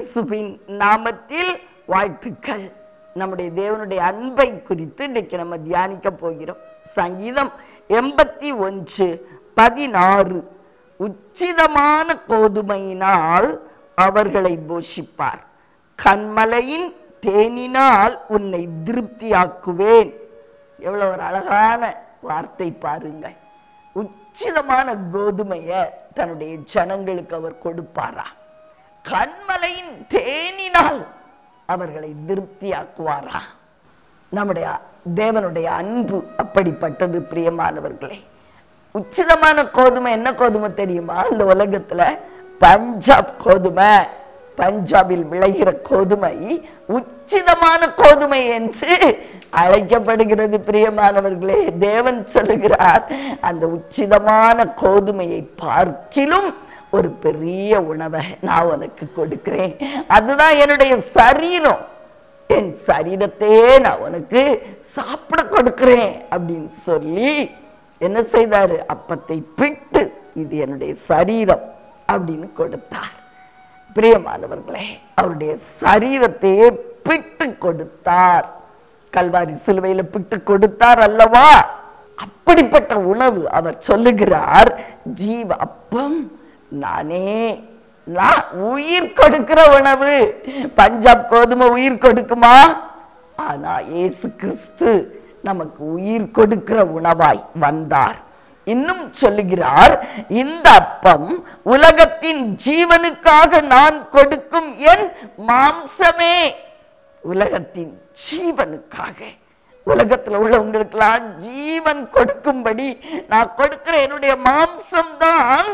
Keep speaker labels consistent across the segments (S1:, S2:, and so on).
S1: இயேசுவின் நாமத்தில் வாழ்த்துக்கள் நம்முடைய தேவனுடைய அன்பை குறித்து இன்னைக்கு நம்ம தியானிக்க போகிறோம் சங்கீதம் எண்பத்தி ஒன்று பதினாறு உச்சிதமான கோதுமையினால் அவர்களை போஷிப்பார் கண்மலையின் தேனினால் உன்னை திருப்தியாக்குவேன் எவ்வளவு ஒரு அழகான வார்த்தை பாருங்கள் உச்சிதமான கோதுமைய தன்னுடைய ஜனங்களுக்கு அவர் கொடுப்பாரா கண்மலையின் தேனினால் அவர்களை திருப்தியாக்குவாரா நம்முடைய தேவனுடைய அன்பு அப்படிப்பட்டது பிரியமானவர்களே உச்சிதமான கோதுமை என்ன கோதுமை தெரியுமா இந்த உலகத்துல பஞ்சாப் கோதுமை பஞ்சாபில் விளைகிற கோதுமை உச்சிதமான கோதுமை என்று அழைக்கப்படுகிறது பிரியமானவர்களே தேவன் சொல்லுகிறார் அந்த உச்சிதமான கோதுமையை பார்க்கிலும் ஒரு பெரிய உணவை நான் உனக்கு கொடுக்கிறேன் அதுதான் என்னுடைய சரீரம் என் சரீரத்தையே நான் உனக்கு சாப்பிட கொடுக்கிறேன் அப்படின்னு சொல்லி என்ன செய்தாரு அப்பத்தை பிட்டு இது என்னுடைய சரீரம் அப்படின்னு கொடுத்தார் பிரியமானவர்களே அவருடைய சரீரத்தையே பிட்டு கொடுத்தார் கல்வாரி சிலுவையில பிட்டு கொடுத்தார் அல்லவா அப்படிப்பட்ட உணவு அவர் சொல்லுகிறார் ஜீவ அப்பம் நானே நான் உயிர் கொடுக்கிற உணவு பஞ்சாப் கோதுமை உயிர் கொடுக்குமா ஆனா இயேசு கிறிஸ்து நமக்கு உயிர் கொடுக்கிற உணவாய் வந்தார் இன்னும் சொல்லுகிறார் இந்த அப்பம் உலகத்தின் ஜீவனுக்காக நான் கொடுக்கும் என் மாம்சமே உலகத்தின் ஜீவனுக்காக உலகத்துல உள்ளவங்களுக்கெல்லாம் ஜீவன் கொடுக்கும்படி நான் கொடுக்கிற என்னுடைய மாம்சம் தான்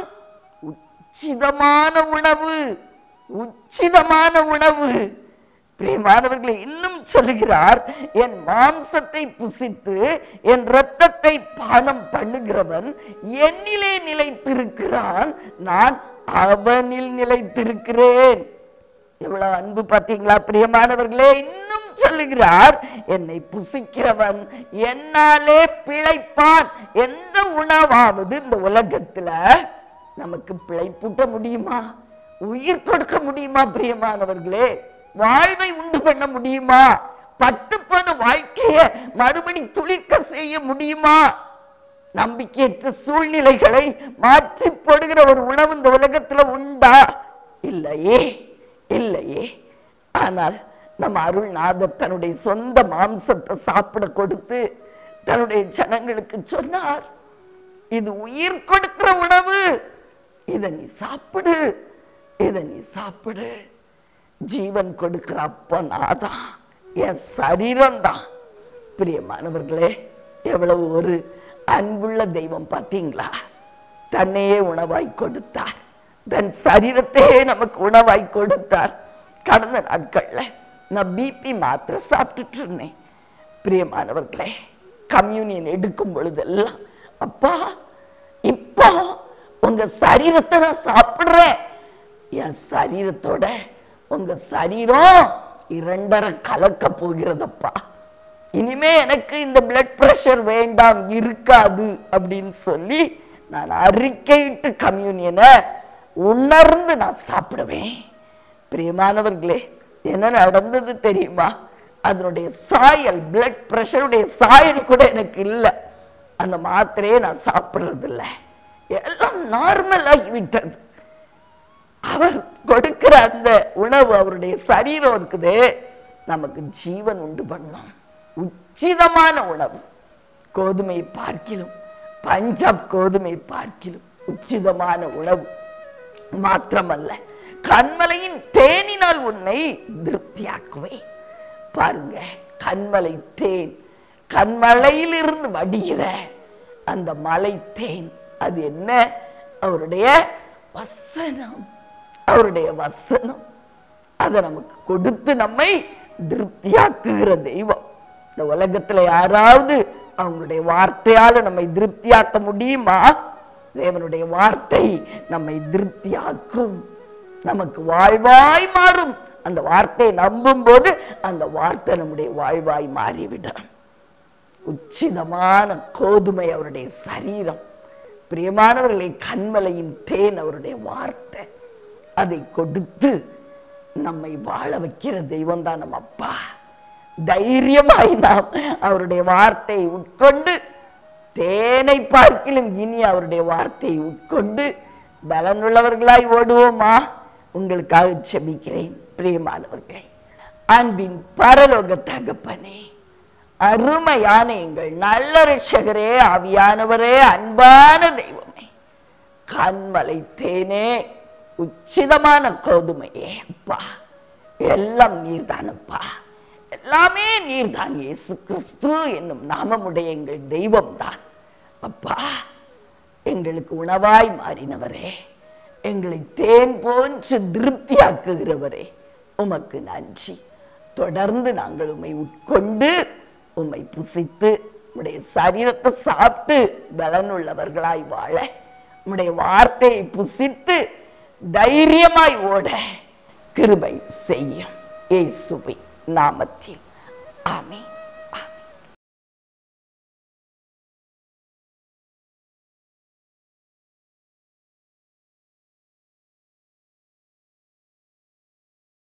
S1: உச்சிதமான உணவு உச்சிதமான உணவு பிரியமானவர்களை இன்னும் சொல்லுகிறார் என் மாம்சத்தை புசித்து என் இரத்தத்தை பானம் பண்ணுகிறவன் என்னிலே நிலைத்திருக்கிறான் நான் அவனில் நிலைத்திருக்கிறேன் எவ்வளவு அன்பு பார்த்தீங்களா பிரியமானவர்களே இன்னும் சொல்லுகிறார் என்னை புசிக்கிறவன் என்னாலே பிழைப்பான் எந்த உணவாவது இந்த உலகத்துல நமக்கு பிழைப்பூட்ட முடியுமா உயிர் கொடுக்க முடியுமா பிரியமானவர்களே வாழ்வை உண்டு பண்ண முடியுமா பட்டு போன வாழ்க்கைய மறுபடி துளிர்க்க செய்ய முடியுமா நம்பிக்கையற்ற சூழ்நிலைகளை மாற்றி போடுகிற ஒரு உணவு இந்த உலகத்துல உண்டா இல்லையே இல்லையே ஆனால் நம்ம அருள்நாதர் தன்னுடைய சொந்த மாம்சத்தை சாப்பிட கொடுத்து தன்னுடைய ஜனங்களுக்கு சொன்னார் இது உயிர் கொடுக்கிற உணவு இதை நீ சாப்பிடு இதை நீ சாப்பிடு ஜீவன் கொடுக்கிற அப்ப நாதான் என் சரீரம் தான் பிரியமானவர்களே எவ்வளவு ஒரு அன்புள்ள தெய்வம் பார்த்தீங்களா தன்னையே உணவாய் கொடுத்தார் தன் சரீரத்தையே நமக்கு உணவாய் கொடுத்தார் கடந்த நாட்கள்ல நான் பிபி மாத்திரை சாப்பிட்டுட்டு இருந்தேன் பிரியமானவர்களே கம்யூனியன் எடுக்கும் பொழுதெல்லாம் அப்பா இப்போ உங்க சரீரத்தை நான் சாப்பிடுறேன் என் சரீரத்தோட உங்க சரீரம் இரண்டரை கலக்க போகிறதப்பா இனிமே எனக்கு இந்த பிளட் பிரஷர் வேண்டாம் இருக்காது அப்படின்னு சொல்லி நான் அறிக்கையிட்டு கம்யூனியனை உணர்ந்து நான் சாப்பிடுவேன் பிரியமானவர்களே என்ன நடந்தது தெரியுமா அதனுடைய சாயல் பிளட் பிரஷருடைய சாயல் கூட எனக்கு இல்லை அந்த மாத்திரையே நான் சாப்பிடுறது இல்லை எல்லாம் நார்மல் ஆகிவிட்டது அவர் கொடுக்கிற அந்த உணவு அவருடைய சரீரம் இருக்குது நமக்கு ஜீவன் உண்டு பண்ணும் உச்சிதமான உணவு கோதுமை பார்க்கிலும் பஞ்சாப் கோதுமை பார்க்கிலும் உச்சிதமான உணவு மாத்திரமல்ல கண்மலையின் தேனினால் உன்னை திருப்தியாக்குவேன் பாருங்க கண்மலை தேன் கண்மலையிலிருந்து வடிகிற அந்த மலை தேன் அது என்ன அவருடைய வசனம் அவருடைய வசனம் அதை நமக்கு கொடுத்து நம்மை திருப்தியாக்குகிற தெய்வம் இந்த உலகத்துல யாராவது அவங்களுடைய வார்த்தையால நம்மை திருப்தியாக்க முடியுமா தேவனுடைய வார்த்தை நம்மை திருப்தியாக்கும் நமக்கு வாழ்வாய் மாறும் அந்த வார்த்தையை நம்பும் போது அந்த வார்த்தை நம்முடைய வாழ்வாய் மாறிவிடும் உச்சிதமான கோதுமை அவருடைய சரீரம் பிரியமானவர்களை கண்மலையின் தேன் அவருடைய வார்த்தை அதை கொடுத்து நம்மை வாழ வைக்கிற தெய்வம் தான் நம்ம அப்பா தைரியமாய் நாம் அவருடைய வார்த்தையை உட்கொண்டு தேனை பார்க்கிலும் இனி அவருடைய வார்த்தையை உட்கொண்டு பலனுள்ளவர்களாய் ஓடுவோமா உங்களுக்காக செபிக்கிறேன் பிரியமானவர்களே அன்பின் பரலோக தகப்பனே அருமையான எங்கள் நல்ல ரட்சகரே ஆவியானவரே அன்பான தெய்வமே கண்மலை தேனே உச்சிதமான கோதுமையே அப்பா எல்லாம் நீர்தானப்பா எல்லாமே நீர்தான் இயேசு கிறிஸ்து என்னும் நாமமுடைய எங்கள் தெய்வம்தான் அப்பா எங்களுக்கு உணவாய் மாறினவரே எங்களை தேன் போன்று திருப்தியாக்குகிறவரே உமக்கு நன்றி தொடர்ந்து நாங்கள் உம்மை உட்கொண்டு உம்மை புசித்து உம்முடைய சரீரத்தை சாப்பிட்டு பலனுள்ளவர்களாய் வாழ உம்முடைய வார்த்தையை புசித்து தைரியமாய் ஓட கிருபை செய்யும் இயேசுவின் நாமத்தில் ஆமென்